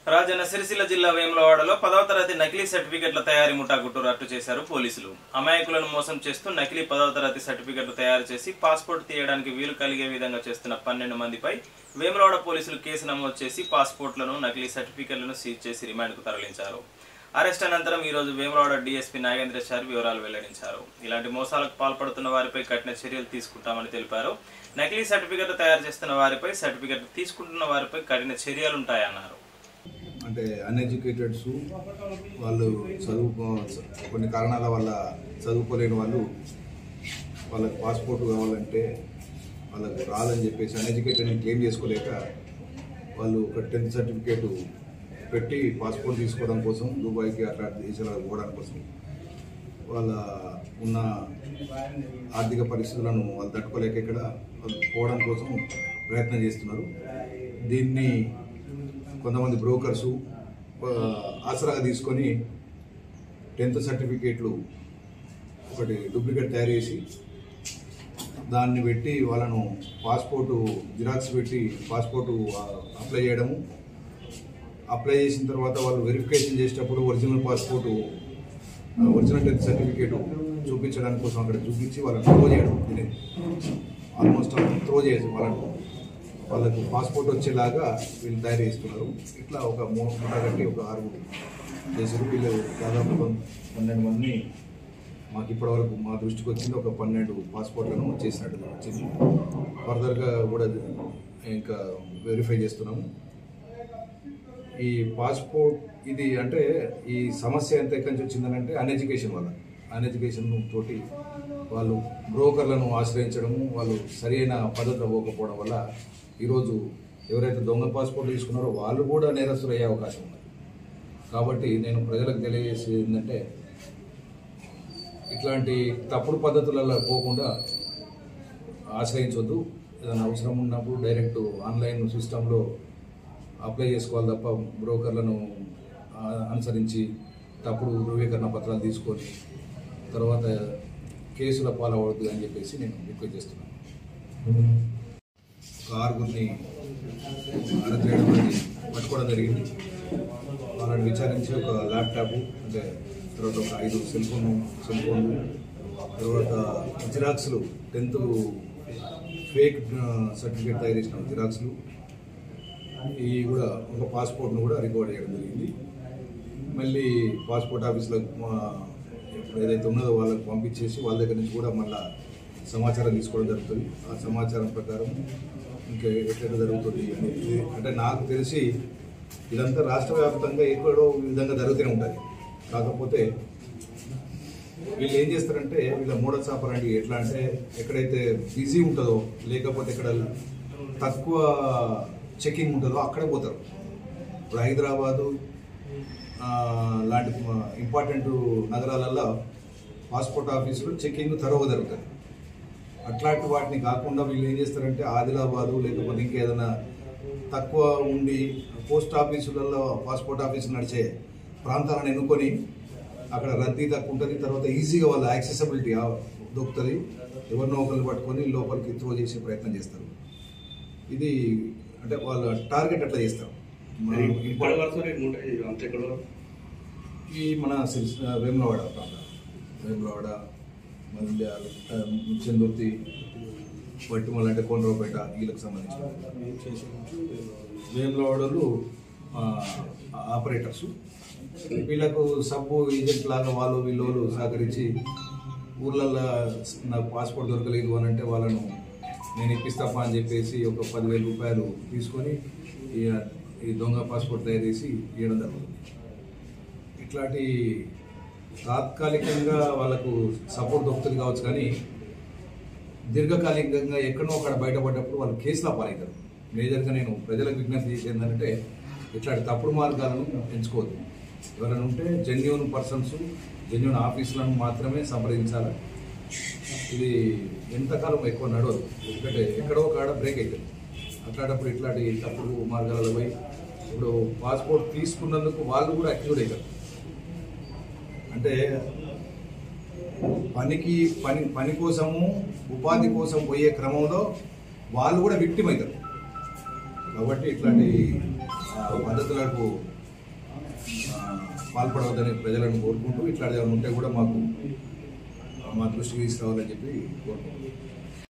రాజన్న సిరిసిల్ల జిల్లా వేములవాడలో పదవ తరగతి నకిలీ సర్టిఫికెట్ల తయారీ ముఠా గుట్టు రట్టు చేశారు పోలీసులు అమాయకులను మోసం చేస్తూ నకిలీ పదవ తరగతి సర్టిఫికెట్లు తయారు చేసి పాస్పోర్ట్ తీయడానికి వీలు కలిగే విధంగా చేస్తున్న పన్నెండు మందిపై వేములవాడ పోలీసులు కేసు నమోదు చేసి పాస్పోర్ట్లను నకిలీ సర్టిఫికెట్లను సీజ్ చేసి రిమాండ్కు తరలించారు అరెస్ట్ అనంతరం ఈ రోజు వేములవాడ డీఎస్పీ నాగేంద్రచారి వివరాలు వెల్లడించారు ఇలాంటి మోసాలకు పాల్పడుతున్న వారిపై కఠిన చర్యలు తీసుకుంటామని తెలిపారు నకిలీ సర్టిఫికెట్లు తయారు చేస్తున్న వారిపై సర్టిఫికెట్ తీసుకుంటున్న వారిపై కఠిన చర్యలుంటాయన్నారు అంటే అన్ఎడ్యుకేటెడ్స్ వాళ్ళు చదువుకో కొన్ని కారణాల వల్ల చదువుకోలేని వాళ్ళు వాళ్ళకి పాస్పోర్ట్ కావాలంటే వాళ్ళకు రాదని చెప్పేసి అన్ఎడ్యుకేటెడ్ అని క్లెయిమ్ చేసుకోలేక వాళ్ళు ఒక టెన్త్ సర్టిఫికేట్ పెట్టి పాస్పోర్ట్ తీసుకోవడం కోసం దుబాయ్కి అట్లా దేశాలకు పోవడానికి కోసం వాళ్ళ ఉన్న ఆర్థిక పరిస్థితులను వాళ్ళు తట్టుకోలేక ఇక్కడ వాళ్ళు పోవడం కోసం ప్రయత్నం చేస్తున్నారు దీన్ని కొంతమంది బ్రోకర్సు ఆ, ఆసరాగా తీసుకొని టెన్త్ సర్టిఫికేట్లు ఒకటి డూప్లికేట్ తయారు చేసి దాన్ని పెట్టి వాళ్ళను పాస్పోర్టు జిరాక్స్ పెట్టి పాస్పోర్టు ఆ, అప్లై చేయడము అప్లై చేసిన తర్వాత వాళ్ళు వెరిఫికేషన్ చేసేటప్పుడు ఒరిజినల్ పాస్పోర్టు ఆ, ఒరిజినల్ టెన్త్ సర్టిఫికేట్ చూపించడానికి కోసం అక్కడ చూపించి వాళ్ళని త్రో చేయడం ఇది ఆల్మోస్ట్ త్రో చేయొచ్చు వాళ్ళకు వాళ్ళకు పాస్పోర్ట్ వచ్చేలాగా వీళ్ళు తయారు చేస్తున్నారు ఇట్లా ఒక మూడు మూట కట్టి ఒక ఆరుగురు చేసారు వీళ్ళు దాదాపు కొన్- పన్నెండు మంది మాకు ఇప్పటివరకు మా దృష్టికి వచ్చింది ఒక పన్నెండు పాస్పోర్ట్లను చేసినట్టుగా వచ్చింది ఫర్దర్గా కూడా ఇంకా వెరిఫై చేస్తున్నాము ఈ పాస్పోర్ట్ ఇది అంటే ఈ సమస్య ఎంత ఎక్కడి నుంచి వచ్చిందనంటే అన్ఎడ్యుకేషన్ వల్ల అన్ఎడ్యుకేషన్ తోటి వాళ్ళు బ్రోకర్లను ఆశ్రయించడము వాళ్ళు సరైన పద్ధతి అవ్వకపోవడం వల్ల ఈరోజు ఎవరైతే దొంగ పాస్పోర్ట్ తీసుకున్నారో వాళ్ళు కూడా నేరస్తులు అయ్యే అవకాశం ఉంది కాబట్టి నేను ప్రజలకు తెలియజేసేది ఏంటంటే ఇట్లాంటి తప్పుడు పద్ధతులలో పోకుండా ఆశ్రయించవద్దు ఏదైనా అవసరం ఉన్నప్పుడు డైరెక్ట్ ఆన్లైన్ సిస్టంలో అప్లై చేసుకోవాలి తప్ప బ్రోకర్లను ఆ, అనుసరించి తప్పుడు ధృవీకరణ పత్రాలు తీసుకొని తర్వాత కేసుల పాలవద్దు అని చెప్పేసి నేను రిక్వెస్ట్ చేస్తున్నాను ఒక ఆరుగురిని అరెస్ట్ చేయడం అనేది పట్టుకోవడం జరిగింది వాళ్ళని విచారించి ఒక ల్యాప్టాప్ అంటే తర్వాత ఒక ఐదు సెల్ ఫోన్ సెల్ ఫోన్లు తర్వాత జిరాక్స్లు టెన్త్ ఫేక్ సర్టిఫికేట్ తయారు చేసిన జిరాక్స్లు ఈ కూడా ఒక పాస్పోర్ట్ను కూడా రికవర్ చేయడం జరిగింది మళ్ళీ పాస్పోర్ట్ ఆఫీస్లో ఏదైతే ఉన్నదో వాళ్ళకి పంపించేసి వాళ్ళ దగ్గర నుంచి కూడా మళ్ళా సమాచారం తీసుకోవడం జరుగుతుంది ఆ సమాచారం ప్రకారం ఇంకా ఎట్లా జరుగుతుంది అనేది అంటే నాకు తెలిసి ఇదంతా రాష్ట్ర వ్యాప్తంగా ఎక్కడో ఈ విధంగా జరుగుతూనే ఉంటుంది కాకపోతే వీళ్ళు ఏం చేస్తారంటే వీళ్ళ మోడల్ ఆపరండి ఎట్లా అంటే ఎక్కడైతే బిజీ ఉంటుందో లేకపోతే ఎక్కడ తక్కువ చెకింగ్ ఉంటుందో అక్కడే పోతారు ఇప్పుడు హైదరాబాదు ఆ, లాంటి ఇంపార్టెంట్ నగరాలలో పాస్పోర్ట్ ఆఫీసులు చెకింగ్ తరవ జరుగుతుంది అట్లాంటి వాటిని కాకుండా వీళ్ళు ఏం చేస్తారంటే ఆదిలాబాదు లేకపోతే ఇంకేదైనా తక్కువ ఉండి పోస్ట్ ఆఫీసులలో పాస్పోర్ట్ ఆఫీసులు నడిచే ప్రాంతాలను ఎన్నుకొని అక్కడ రద్దీ తక్కువ ఉంటుంది తర్వాత ఈజీగా వాళ్ళ యాక్సెసిబిలిటీ దొరుకుతుంది ఎవరినో ఒకరిని పట్టుకొని లోపలికి త్రో చేసే ప్రయత్నం చేస్తారు ఇది అంటే వాళ్ళ టార్గెట్ అట్లా చేస్తారు మన ఇక్కడ ఇంపార్టెంట్ వరకు రేపు ఉంటాయి అంతే ఇక్కడ వరకు ఈ మన సిరిస్ వేములవాడ ప్రాంతం వేములవాడ మంద్యాల ఆ, చందుర్తి పట్టుమల అంటే కొండ్రపేట వీళ్ళకి సంబంధించిన వేములవాడలు ఆపరేటర్స్ వీళ్ళకు సబ్బు ఏజెంట్ లాగా వాళ్ళు వీళ్ళు సహకరించి ఊర్లల్లో నాకు పాస్పోర్ట్ దొరకలేదు అని అంటే వాళ్ళను నేను ఇప్పిస్తాపా అని చెప్పేసి ఒక పదివేల రూపాయలు తీసుకొని ఈ ఈ దొంగ పాస్పోర్ట్ తయారు చేసి ఇవ్వడం జరుగుతుంది ఇట్లాంటి తాత్కాలికంగా వాళ్ళకు సపోర్ట్ దొరుకుతుంది కావచ్చు కానీ దీర్ఘకాలికంగా ఎక్కడో అక్కడ బయటపడ్డప్పుడు వాళ్ళు కేసులా పాలవుతారు మేజర్గా నేను ప్రజలకు విజ్ఞప్తి చేసేది ఏంటంటే ఇట్లాంటి తప్పుడు మార్గాలను ఎంచుకోవద్దు ఎవరైనా ఉంటే జెన్యున్ పర్సన్స్ జెన్యున్ ఆఫీసులను మాత్రమే సంప్రదించాలి ఇది ఎంతకాలం ఎక్కువ నడవదు ఎందుకంటే ఎక్కడో కాడ బ్రేక్ అవుతుంది అట్లాంటప్పుడు ఇట్లాంటి తప్పుడు మార్గాలలో పోయి ఇప్పుడు పాస్పోర్ట్ తీసుకున్నందుకు వాళ్ళు కూడా అక్యూడ్ అవుతారు అంటే పనికి పని పని కోసము ఉపాధి కోసం పోయే క్రమంలో వాళ్ళు కూడా విక్టిమ్ అవుతారు కాబట్టి ఇట్లాంటి ఆ, ఆ పద్ధతులకు ఆ, పాల్పడవద్దని ప్రజలను కోరుకుంటూ ఇట్లాంటివి ఏమైనా ఉంటే కూడా మాకు మా దృష్టికి తీసుకురావాలని చెప్పి కోరుకుంటున్నాం